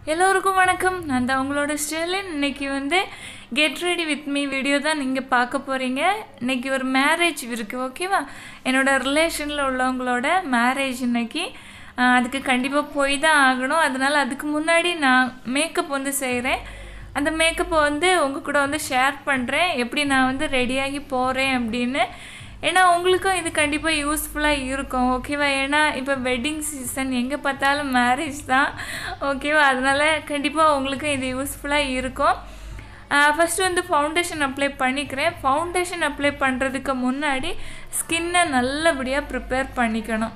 எல்லோருக்கும் வணக்கம் நான் தான் உங்களோட ஸ்டெர்லின் இன்னைக்கு வந்து get ready with me video தான் நீங்கள் பார்க்க போகிறீங்க இன்னைக்கு ஒரு மேரேஜ் இருக்குது ஓகேவா என்னோட ரிலேஷனில் உள்ளவங்களோட மேரேஜ் இன்னைக்கு ஆஹ் அதுக்கு கண்டிப்பாக போய் தான் ஆகணும் அதனால் அதுக்கு முன்னாடி நான் மேக்கப் வந்து செய்கிறேன் அந்த மேக்கப்பை வந்து உங்கள் கூட வந்து ஷேர் பண்ணுறேன் எப்படி நான் வந்து ரெடியாகி போகிறேன் அப்படின்னு ஏன்னா உங்களுக்கும் இது கண்டிப்பாக யூஸ்ஃபுல்லாக இருக்கும் ஓகேவா ஏன்னா இப்போ வெட்டிங் சீசன் எங்கே பார்த்தாலும் மேரேஜ் தான் ஓகேவா அதனால் கண்டிப்பாக உங்களுக்கும் இது யூஸ்ஃபுல்லாக இருக்கும் ஃபஸ்ட்டு வந்து ஃபவுண்டேஷன் அப்ளை பண்ணிக்கிறேன் ஃபவுண்டேஷன் அப்ளை பண்ணுறதுக்கு முன்னாடி ஸ்கின்னை நல்லபடியாக ப்ரிப்பேர் பண்ணிக்கணும்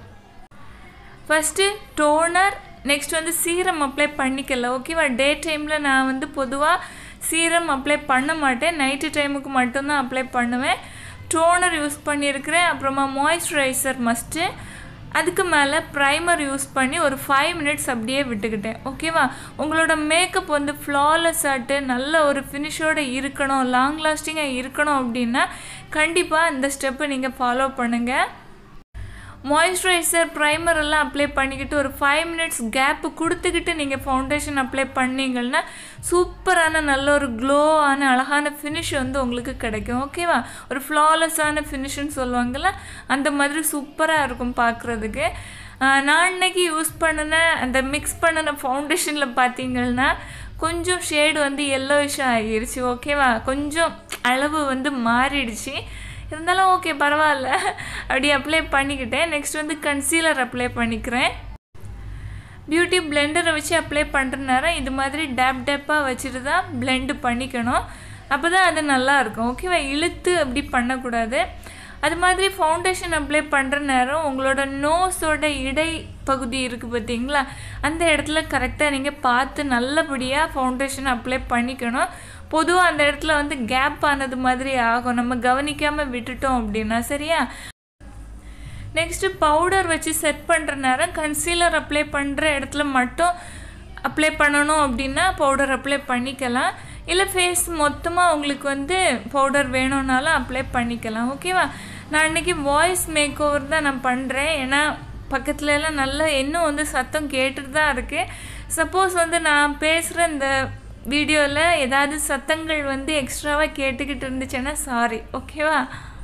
ஃபஸ்ட்டு டோனர் நெக்ஸ்ட் வந்து சீரம் அப்ளை பண்ணிக்கல ஓகேவா டே டைமில் நான் வந்து பொதுவாக சீரம் அப்ளை பண்ண மாட்டேன் நைட்டு டைமுக்கு மட்டும்தான் அப்ளை பண்ணுவேன் டோனர் யூஸ் பண்ணியிருக்கிறேன் அப்புறமா மாய்ஸ்சரைசர் மஸ்ட்டு அதுக்கு மேலே ப்ரைமர் யூஸ் பண்ணி ஒரு ஃபைவ் மினிட்ஸ் அப்படியே விட்டுக்கிட்டேன் ஓகேவா உங்களோட மேக்கப் வந்து ஃப்ளாலெஸ் ஆட்டு நல்ல ஒரு ஃபினிஷோடு இருக்கணும் லாங் லாஸ்டிங்காக இருக்கணும் அப்படின்னா கண்டிப்பாக இந்த ஸ்டெப்பை நீங்கள் ஃபாலோ பண்ணுங்கள் மாய்ஸ்சரைசர் ப்ரைமர் எல்லாம் அப்ளை பண்ணிக்கிட்டு ஒரு ஃபைவ் மினிட்ஸ் கேப்பு கொடுத்துக்கிட்டு நீங்கள் ஃபவுண்டேஷன் அப்ளை பண்ணீங்கன்னா சூப்பரான நல்ல ஒரு க்ளோவான அழகான ஃபினிஷ் வந்து உங்களுக்கு கிடைக்கும் ஓகேவா ஒரு ஃப்ளாலெஸ்ஸான ஃபினிஷ்னு சொல்லுவாங்கள்ல அந்த மாதிரி சூப்பராக இருக்கும் பார்க்குறதுக்கு நான் இன்னைக்கு யூஸ் பண்ணின அந்த மிக்ஸ் பண்ணின ஃபவுண்டேஷனில் பார்த்தீங்கன்னா கொஞ்சம் ஷேடு வந்து எல்லோயிஷாக ஆகிருச்சு ஓகேவா கொஞ்சம் அளவு வந்து மாறிடுச்சு இருந்தாலும் ஓகே பரவாயில்ல அப்படி அப்ளை பண்ணிக்கிட்டேன் நெக்ஸ்ட் வந்து கன்சீலர் அப்ளை பண்ணிக்கிறேன் பியூட்டி பிளெண்டரை வச்சு அப்ளை பண்ணுற நேரம் இது மாதிரி டேப் டேப்பாக வச்சுட்டு தான் பிளெண்டு பண்ணிக்கணும் அப்போ தான் அது நல்லாயிருக்கும் ஓகேவா இழுத்து அப்படி பண்ணக்கூடாது அது மாதிரி ஃபவுண்டேஷன் அப்ளை பண்ணுற நேரம் உங்களோட நோஸோட இடை பகுதி இருக்குது பார்த்தீங்களா அந்த இடத்துல கரெக்டாக நீங்கள் பார்த்து நல்லபடியாக ஃபவுண்டேஷன் அப்ளை பண்ணிக்கணும் பொதுவாக அந்த இடத்துல வந்து கேப் ஆனது மாதிரி ஆகும் நம்ம கவனிக்காமல் விட்டுட்டோம் அப்படின்னா சரியா நெக்ஸ்ட்டு பவுடர் வச்சு செட் பண்ணுற நேரம் கன்சீலர் அப்ளை பண்ணுற இடத்துல மட்டும் அப்ளை பண்ணணும் அப்படின்னா பவுடர் அப்ளை பண்ணிக்கலாம் இல்லை ஃபேஸ் மொத்தமாக உங்களுக்கு வந்து பவுடர் வேணும்னாலும் அப்ளை பண்ணிக்கலாம் ஓகேவா நான் இன்றைக்கி வாய்ஸ் மேக் ஓவர் தான் நான் பண்ணுறேன் ஏன்னா பக்கத்துல எல்லாம் நல்லா இன்னும் வந்து சத்தம் கேட்டுட்டு தான் இருக்குது சப்போஸ் வந்து நான் பேசுகிற இந்த வீடியோவில் ஏதாவது சத்தங்கள் வந்து எக்ஸ்ட்ராவாக கேட்டுக்கிட்டு இருந்துச்சுன்னா சாரி ஓகேவா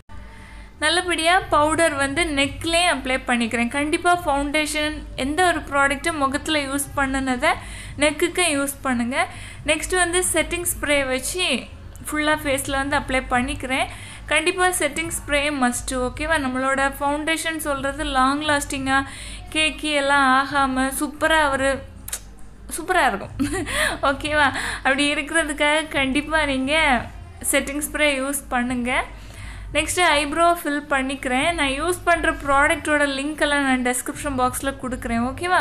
நல்லபடியாக பவுடர் வந்து நெக்லேயே அப்ளை பண்ணிக்கிறேன் கண்டிப்பாக ஃபவுண்டேஷன் எந்த ஒரு ப்ராடக்ட்டும் முகத்தில் யூஸ் பண்ணினதை நெக்குக்கு யூஸ் பண்ணுங்கள் நெக்ஸ்ட் வந்து செட்டிங் ஸ்ப்ரே வச்சு ஃபுல்லாக ஃபேஸில் வந்து அப்ளை பண்ணிக்கிறேன் கண்டிப்பாக செட்டிங் ஸ்ப்ரே மஸ்ட்டு ஓகேவா நம்மளோட ஃபவுண்டேஷன் சொல்கிறது லாங் லாஸ்டிங்காக கேக்கி எல்லாம் ஆகாமல் சூப்பராக ஒரு சூப்பராக இருக்கும் ஓகேவா அப்படி இருக்கிறதுக்காக கண்டிப்பாக நீங்கள் செட்டிங் ஸ்ப்ரே யூஸ் பண்ணுங்கள் நெக்ஸ்ட்டு ஐப்ரோ ஃபில் பண்ணிக்கிறேன் நான் யூஸ் பண்ணுற ப்ராடக்டோட லிங்க் எல்லாம் நான் டெஸ்கிரிப்ஷன் பாக்ஸில் கொடுக்குறேன் ஓகேவா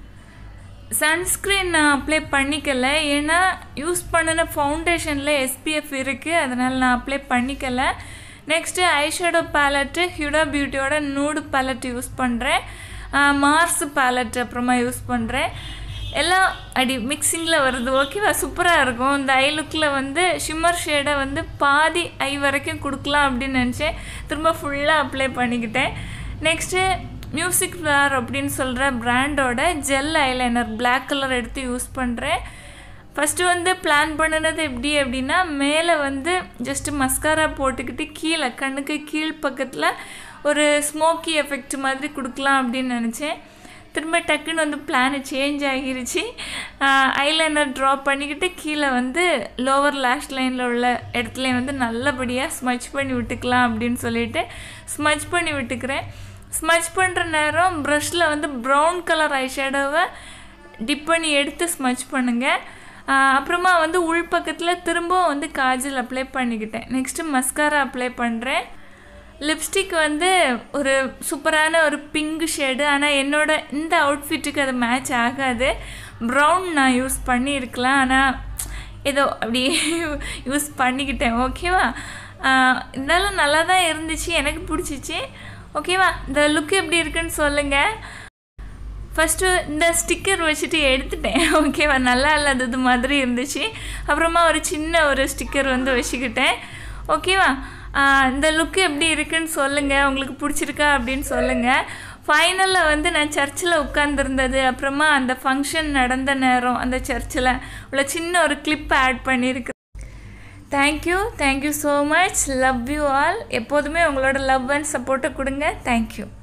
சன்ஸ்க்ரீன் நான் அப்ளை பண்ணிக்கல ஏன்னா யூஸ் பண்ணின ஃபவுண்டேஷனில் எஸ்பிஎஃப் இருக்குது அதனால் நான் அப்ளை பண்ணிக்கல நெக்ஸ்ட்டு ஐஷேடோ பேலட்டு ஹியூடா பியூட்டியோட நூடு பேலட் யூஸ் பண்ணுறேன் மார்ஸ் பேலட் அப்புறமா யூஸ் பண்ணுறேன் எல்லாம் அடி மிக்சிங்கில் வருது ஓகேவா சூப்பராக இருக்கும் இந்த ஐ லுக்கில் வந்து ஷிம்மர் ஷேடை வந்து பாதி ஐ வரைக்கும் கொடுக்கலாம் அப்படின்னு நினச்சேன் திரும்ப ஃபுல்லாக அப்ளை பண்ணிக்கிட்டேன் நெக்ஸ்ட்டு மியூசிக் ஃப்ளார் அப்படின்னு சொல்கிற ப்ராண்டோட ஜெல் ஐலைனர் பிளாக் கலர் எடுத்து யூஸ் பண்ணுறேன் ஃபஸ்ட்டு வந்து பிளான் பண்ணினது எப்படி அப்படின்னா மேலே வந்து ஜஸ்ட்டு மஸ்காரா போட்டுக்கிட்டு கீழே கண்ணுக்கு கீழ் பக்கத்தில் ஒரு ஸ்மோக்கி எஃபெக்ட் மாதிரி கொடுக்கலாம் அப்படின்னு நினச்சேன் திரும்ப டக்குன்னு வந்து பிளானு சேஞ்ச் ஆகிருச்சு ஐலைனர் ட்ரா பண்ணிக்கிட்டு கீழே வந்து லோவர் லேஷ் லைனில் உள்ள இடத்துல வந்து நல்லபடியாக ஸ்மச் பண்ணி விட்டுக்கலாம் அப்படின்னு சொல்லிட்டு ஸ்மச் பண்ணி விட்டுக்கிறேன் ஸ்மச் பண்ணுற நேரம் ப்ரஷில் வந்து ப்ரௌன் கலர் ஐஷேடோவை டிப் பண்ணி எடுத்து ஸ்மச் பண்ணுங்கள் அப்புறமா வந்து உள் பக்கத்தில் திரும்பவும் வந்து காஜல் அப்ளை பண்ணிக்கிட்டேன் நெக்ஸ்ட்டு மஸ்காரா அப்ளை பண்ணுறேன் லிப்ஸ்டிக் வந்து ஒரு சூப்பரான ஒரு பிங்க் ஷேடு ஆனால் என்னோட இந்த அவுட்ஃபிட்டுக்கு அது மேட்ச் ஆகாது ப்ரௌன் நான் யூஸ் பண்ணியிருக்கலாம் ஆனால் ஏதோ அப்படி யூஸ் பண்ணிக்கிட்டேன் ஓகேவா இருந்தாலும் நல்லா தான் இருந்துச்சு எனக்கு பிடிச்சிச்சு ஓகேவா இந்த லுக் எப்படி இருக்குன்னு சொல்லுங்கள் ஃபஸ்ட்டு இந்த ஸ்டிக்கர் வச்சுட்டு எடுத்துட்டேன் ஓகேவா நல்லா இல்லாதது மாதிரி இருந்துச்சு அப்புறமா ஒரு சின்ன ஒரு ஸ்டிக்கர் வந்து வச்சுக்கிட்டேன் ஓகேவா இந்த லுக்கு எப்படி இருக்குன்னு சொல்லுங்கள் உங்களுக்கு பிடிச்சிருக்கா அப்படின்னு சொல்லுங்கள் ஃபைனலில் வந்து நான் சர்ச்சில் உட்காந்துருந்தது அப்புறமா அந்த ஃபங்க்ஷன் நடந்த நேரம் அந்த சர்ச்சில் உள்ள சின்ன ஒரு கிளிப் ஆட் பண்ணியிருக்கிறேன் thank you thank you so much love you all எப்போதுமே உங்களோட லவ் அண்ட் சப்போர்ட்டை கொடுங்க தேங்க்யூ